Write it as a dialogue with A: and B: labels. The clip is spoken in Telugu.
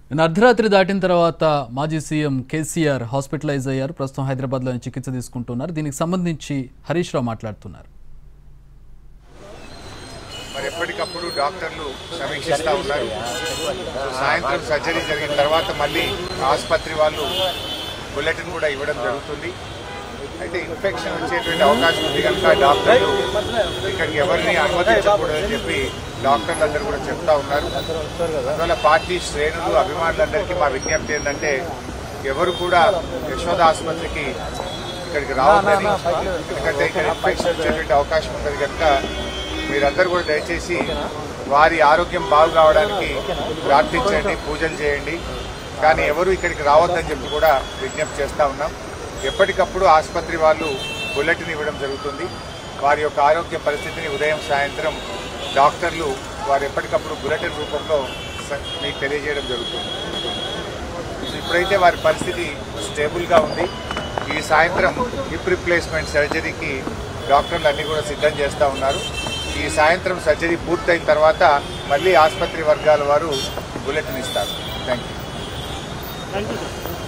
A: నిన్న అర్ధరాత్రి దాటిన తర్వాత మాజీ సీఎం కేసీఆర్ హాస్పిటలైజ్ అయ్యారు ప్రస్తుతం హైదరాబాద్లో ఆయన చికిత్స తీసుకుంటున్నారు దీనికి సంబంధించి హరీష్ రావు మాట్లాడుతున్నారు
B: మరి ఎప్పటికప్పుడు డాక్టర్లు సమీక్షిస్తూ ఉన్నారు సో సాయంత్రం సర్జరీ జరిగిన తర్వాత మళ్ళీ ఆసుపత్రి వాళ్ళు బులెటిన్ కూడా ఇవ్వడం జరుగుతుంది అయితే ఇన్ఫెక్షన్ వచ్చేటువంటి అవకాశం ఉంది కనుక డాక్టర్లు ఇక్కడికి ఎవరిని అనుమతించకూడదని చెప్పి డాక్టర్లు అందరూ కూడా చెప్తా ఉన్నారు అందువల్ల పార్టీ శ్రేణులు అభిమానులందరికీ మా విజ్ఞప్తి ఏంటంటే ఎవరు కూడా యశోద ఆసుపత్రికి ఇక్కడికి రావద్దని ఎందుకంటే ఇక్కడ ఇన్ఫెక్షన్ వచ్చేటువంటి అవకాశం ఉంటుంది కనుక మీరందరూ కూడా దయచేసి వారి ఆరోగ్యం బాగు కావడానికి ప్రార్థించండి పూజలు చేయండి కానీ ఎవరు ఇక్కడికి రావద్దని చెప్పి కూడా విజ్ఞప్తి చేస్తా ఉన్నాం ఎప్పటికప్పుడు ఆసుపత్రి వాళ్ళు బులెటిన్ ఇవ్వడం జరుగుతుంది వారి యొక్క ఆరోగ్య పరిస్థితిని ఉదయం సాయంత్రం డాక్టర్లు వారు ఎప్పటికప్పుడు బులెటిన్ రూపంలో స- మీకు తెలియజేయడం జరుగుతుంది సో ఇప్పుడైతే వారి పరిస్థితి స్టేబుల్గా ఉంది ఈ సాయంత్రం హిప్ రిప్లేస్మెంట్ సర్జరీకి డాక్టర్లు అన్ని కూడా సిద్ధం చేస్తూ ఉన్నారు ఈ సాయంత్రం సర్జరీ పూర్తయిన తర్వాత మళ్ళీ ఆసుపత్రి వర్గాల వారు బులెటిన్ ఇస్తారు థ్యాంక్ యూ